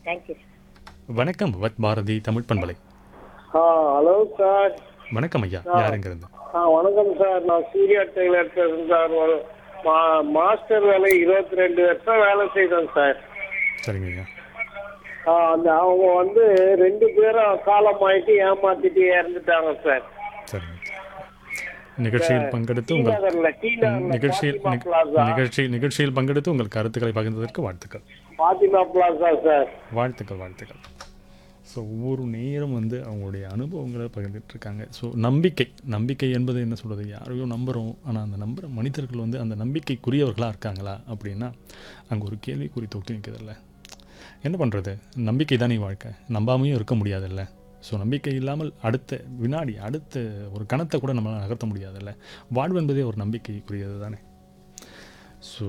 Thank you வணக்கம் வத் பாரதி தமிழ் பண்பலை ஆ hello sir வணக்கம் ஐயா யாருங்கிறது ஆ வணக்கம் சார் நான் சூர்யா டெய்லர் பேசுறேன் சார் ஒரு மா மாஸ்டர் வேலை இருபத்தி ரெண்டு வருஷம் வேலை செய்தேன் சார் சரிங்க ஐயா ஆ, அந்த அவங்க வந்து ரெண்டு பேரும் காலமாயிட்டு ஏமாத்திட்டு இறந்துட்டாங்க சார் சரிங்க நிகழ்ச்சியில் பங்கெடுத்து டி உங்கள் நகர்ல டி நகர்ல நிகழ்ச்சியில் பாத்திமா பிளாசா நிகழ்ச்சி நிகழ்ச்சியில் பங்கெடுத்து உங்கள் கருத்துக்களை பகிர்ந்ததற்கு வாழ்த்துக்கள் பாத்திமா பிளாசா சார் வாழ்த்துக்கள் வாழ்த்துக்கள் ஸோ ஒவ்வொரு நேரம் வந்து அவங்களுடைய அனுபவங்களை பகிர்ந்துட்டு இருக்காங்க ஸோ நம்பிக்கை நம்பிக்கை என்பது என்ன சொல்கிறது யாரையோ நம்புகிறோம் ஆனால் அந்த நம்புகிற மனிதர்கள் வந்து அந்த நம்பிக்கைக்குரியவர்களாக இருக்காங்களா அப்படின்னா அங்கே ஒரு கேள்விக்குறி தொட்டி நிற்குதில்ல என்ன பண்ணுறது நம்பிக்கை தானே வாழ்க்கை நம்பாமையும் இருக்க முடியாதுல்ல ஸோ நம்பிக்கை இல்லாமல் அடுத்த வினாடி அடுத்த ஒரு கணத்தை கூட நம்மளால் நகர்த்த முடியாதுல்ல வாழ்வு என்பதே ஒரு நம்பிக்கைக்குரியது தானே ஸோ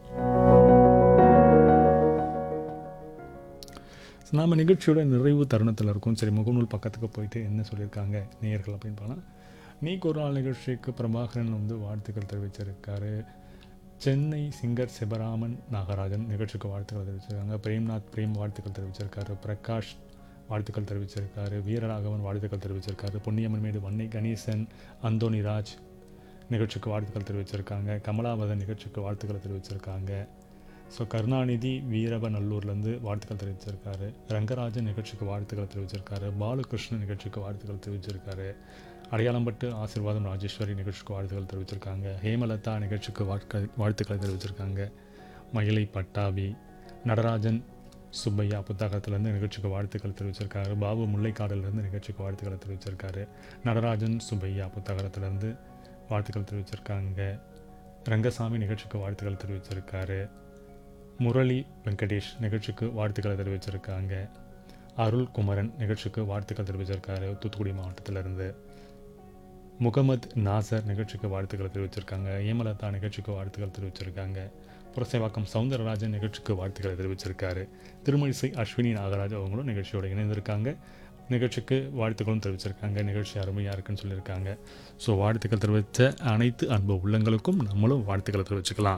நாம் நிகழ்ச்சியோட நிறைவு தருணத்தில் இருக்கோம் சரி முகநூல் பக்கத்துக்கு போயிட்டு என்ன சொல்லியிருக்காங்க நேயர்கள் அப்படின்னு பார்த்தா நீக்கு ஒரு நாள் நிகழ்ச்சிக்கு பிரபாகரன் வந்து வாழ்த்துக்கள் தெரிவிச்சிருக்காரு சென்னை சிங்கர் சிவராமன் நாகராஜன் நிகழ்ச்சிக்கு வாழ்த்துக்கள் தெரிவிச்சிருக்காங்க பிரேம்நாத் பிரேம் வாழ்த்துக்கள் தெரிவிச்சிருக்காரு பிரகாஷ் வாழ்த்துக்கள் தெரிவிச்சிருக்காரு வீரராகவன் வாழ்த்துக்கள் தெரிவிச்சிருக்காரு பொன்னியம்மன் மேடு வன்னை கணேசன் அந்தோணிராஜ் நிகழ்ச்சிக்கு வாழ்த்துக்கள் தெரிவிச்சிருக்காங்க கமலாவதன் நிகழ்ச்சிக்கு வாழ்த்துக்களை தெரிவிச்சிருக்காங்க ஸோ கருணாநிதி வீரவநல்லூர்லேருந்து வாழ்த்துக்கள் தெரிவிச்சிருக்காரு ரங்கராஜன் நிகழ்ச்சிக்கு வாழ்த்துக்கள் தெரிவிச்சிருக்காரு பாலகிருஷ்ணன் நிகழ்ச்சிக்கு வாழ்த்துக்கள் தெரிவிச்சிருக்காரு அடையாளம்பட்டு ஆசீர்வாதம் ராஜேஸ்வரி நிகழ்ச்சிக்கு வாழ்த்துக்கள் தெரிவிச்சிருக்காங்க ஹேமலதா நிகழ்ச்சிக்கு வாழ்க்கை வாழ்த்துக்களை தெரிவிச்சிருக்காங்க மயிலை பட்டாபி நடராஜன் சுப்பையா புத்தகத்திலேருந்து நிகழ்ச்சிக்கு வாழ்த்துக்கள் தெரிவிச்சிருக்காரு பாபு முல்லைக்காடுலேருந்து நிகழ்ச்சிக்கு வாழ்த்துக்களை தெரிவிச்சிருக்காரு நடராஜன் சுப்பையா புத்தகத்திலேருந்து வாழ்த்துக்கள் தெரிவிச்சிருக்காங்க ரங்கசாமி நிகழ்ச்சிக்கு வாழ்த்துக்கள் தெரிவிச்சிருக்காரு முரளி வெங்கடேஷ் நிகழ்ச்சிக்கு வாழ்த்துக்களை தெரிவிச்சிருக்காங்க அருள் குமரன் நிகழ்ச்சிக்கு வாழ்த்துக்கள் தெரிவிச்சிருக்காரு தூத்துக்குடி மாவட்டத்திலிருந்து முகமது நாசர் நிகழ்ச்சிக்கு வாழ்த்துக்களை தெரிவிச்சிருக்காங்க ஏமலதா நிகழ்ச்சிக்கு வாழ்த்துக்கள் தெரிவிச்சிருக்காங்க புரசைவாக்கம் சவுந்தரராஜன் நிகழ்ச்சிக்கு வாழ்த்துக்களை தெரிவிச்சிருக்காரு திருமழிசை அஸ்வினி நாகராஜ் அவங்களும் நிகழ்ச்சியோட இணைந்திருக்காங்க நிகழ்ச்சிக்கு வாழ்த்துக்களும் தெரிவிச்சிருக்காங்க நிகழ்ச்சி அருமையாக இருக்குன்னு சொல்லியிருக்காங்க ஸோ வாழ்த்துக்கள் தெரிவித்த அனைத்து அன்பு உள்ளங்களுக்கும் நம்மளும் வாழ்த்துக்களை தெரிவிச்சுக்கலாம்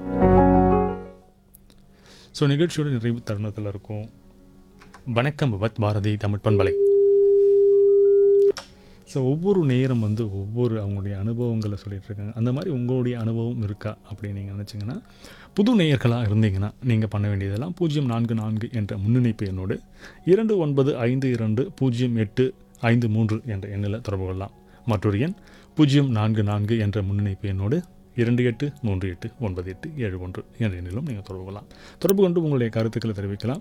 ஸோ நிகழ்ச்சியோட நிறைவு தருணத்தில் இருக்கும் வணக்கம் விவத் பாரதி தமிழ் பண்பலை ஸோ ஒவ்வொரு நேரம் வந்து ஒவ்வொரு அவங்களுடைய அனுபவங்களை சொல்லிட்டு இருக்காங்க அந்த மாதிரி உங்களுடைய அனுபவம் இருக்கா அப்படின்னு நீங்கள் நினச்சிங்கன்னா புது நேயர்களாக இருந்தீங்கன்னா நீங்கள் பண்ண வேண்டியதெல்லாம் பூஜ்ஜியம் நான்கு நான்கு என்ற முன்னிணைப்பு எண்ணோடு இரண்டு ஒன்பது ஐந்து இரண்டு பூஜ்ஜியம் எட்டு ஐந்து மூன்று என்ற எண்ணில் தொடர்பு கொள்ளலாம் மற்றொரு எண் பூஜ்ஜியம் நான்கு நான்கு என்ற முன்னிணைப்பு எண்ணோடு இரண்டு எட்டு மூன்று எட்டு ஒன்பது எட்டு ஏழு ஒன்று என்ற எண்ணிலும் நீங்கள் தொடர்பு கொள்ளலாம் தொடர்பு கொண்டு உங்களுடைய கருத்துக்களை தெரிவிக்கலாம்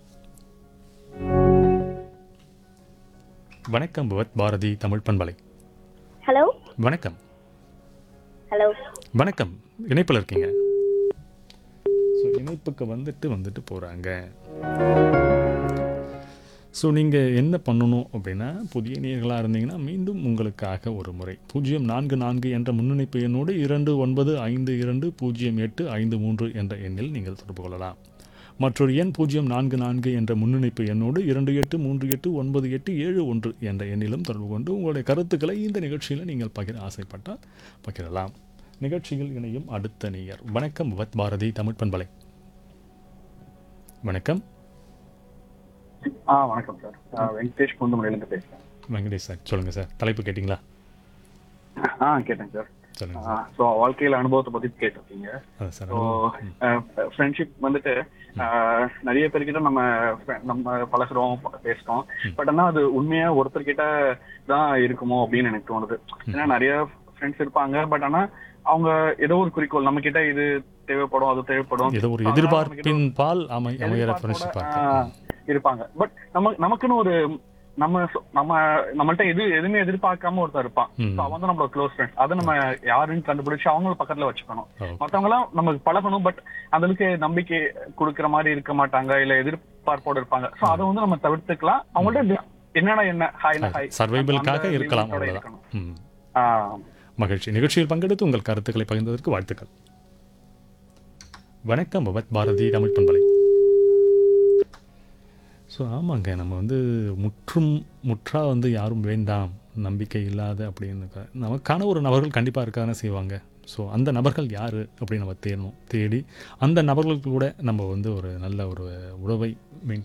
வணக்கம் பவத் பாரதி தமிழ் பண்பலை ஹலோ வணக்கம் ஹலோ வணக்கம் இணைப்பில் இருக்கீங்க ஸோ இணைப்புக்கு வந்துட்டு வந்துட்டு போகிறாங்க ஸோ நீங்கள் என்ன பண்ணணும் அப்படின்னா புதிய நேர்களாக இருந்தீங்கன்னா மீண்டும் உங்களுக்காக ஒரு முறை பூஜ்ஜியம் நான்கு நான்கு என்ற முன்னிணைப்பு எண்ணோடு இரண்டு ஒன்பது ஐந்து இரண்டு பூஜ்ஜியம் எட்டு ஐந்து மூன்று என்ற எண்ணில் நீங்கள் தொடர்பு கொள்ளலாம் மற்றொரு எண் பூஜ்ஜியம் நான்கு நான்கு என்ற முன்னிணைப்பு எண்ணோடு இரண்டு எட்டு மூன்று எட்டு ஒன்பது எட்டு ஏழு ஒன்று என்ற எண்ணிலும் தொடர்பு கொண்டு உங்களுடைய கருத்துக்களை இந்த நிகழ்ச்சியில் நீங்கள் பகிர ஆசைப்பட்டால் பகிரலாம் நிகழ்ச்சியில் இணையும் அடுத்த நேயர் வணக்கம் வத் பாரதி தமிழ் பண்பலை வணக்கம் ஆ வணக்கம் சார் ஆ, வெங்கடேஷ் குந்தமலையிலேருந்து பேசுகிறேன் வெங்கடேஷ் சார் சொல்லுங்கள் சார் தலைப்பு கேட்டிங்களா ஆ கேட்டேன் சார் சொல்லுங்கள் சார் ஸோ வாழ்க்கையில அனுபவத்தை பத்தி கேட்டிருக்கீங்க அதான் சார் ஸோ ஃப்ரெண்ட்ஷிப் வந்துட்டு ஆ, நிறைய பேர்கிட்ட நம்ம fri- நம்ம பழகுறோம் ப- பேசுறோம் பட் ஆனா அது உண்மையா ஒருத்தர்கிட்ட தான் இருக்குமோ அப்படின்னு எனக்கு தோணுது ஏன்னா நிறைய ஃப்ரெண்ட்ஸ் இருப்பாங்க பட் ஆனா அவங்க ஏதோ ஒரு குறிக்கோள் நம்ம கிட்ட இது தேவைப்படும் அது தேவைப்படும் ஏதோ ஒரு So, அதனால நமக்கு எதிர்பார்ப்பின் பால் அமை அமையிற எதிர்பார்ப்போட, ஃப்ரெண்ட்ஷிப் ஆ, பார்த்து இருப்பாங்க பட் நம்ம நமக்குன்னு ஒரு நம்ம சொ- நம்ம நம்மள்ட்ட எது எதுவுமே எதிர்பார்க்காம ஒருத்தர் இருப்பான் ம். So, அவன் தான் நம்மளோட க்ளோஸ் ஃப்ரெண்ட் அதை நம்ம யாருன்னு கண்டுபிடிச்சு அவங்கள பக்கத்துல வச்சுக்கணும் ஓகே. மத்தவங்க எல்லாம் நமக்கு பழகணும் பட் அந்த அளவுக்கு நம்பிக்கை கொடுக்கிற மாதிரி இருக்க மாட்டாங்க இல்ல எதிர்பார்ப்போட இருப்பாங்க சோ அதை வந்து நம்ம தவிர்த்துக்கலாம் அவங்கள்ட்ட என்னடா என்ன ஹாய்னா ஹாய் சர்வைவலுக்காக இருக்கலாம் அவ்வளோதான் ம் மகிழ்ச்சி நிகழ்ச்சியில் பங்கெடுத்து உங்கள் கருத்துக்களை பகிர்ந்ததற்கு வாழ்த்துக்கள் வணக்கம் பவத் பாரதி தமிழ் பண்பலை ஸோ ஆமாங்க நம்ம வந்து முற்றும் முற்றா வந்து யாரும் வேண்டாம் நம்பிக்கை இல்லாத அப்படின்னு நமக்கான ஒரு நபர்கள் கண்டிப்பாக இருக்க தானே செய்வாங்க ஸோ அந்த நபர்கள் யார் அப்படின்னு நம்ம தேடணும் தேடி அந்த நபர்களுக்கு கூட நம்ம வந்து ஒரு நல்ல ஒரு உறவை மெயின்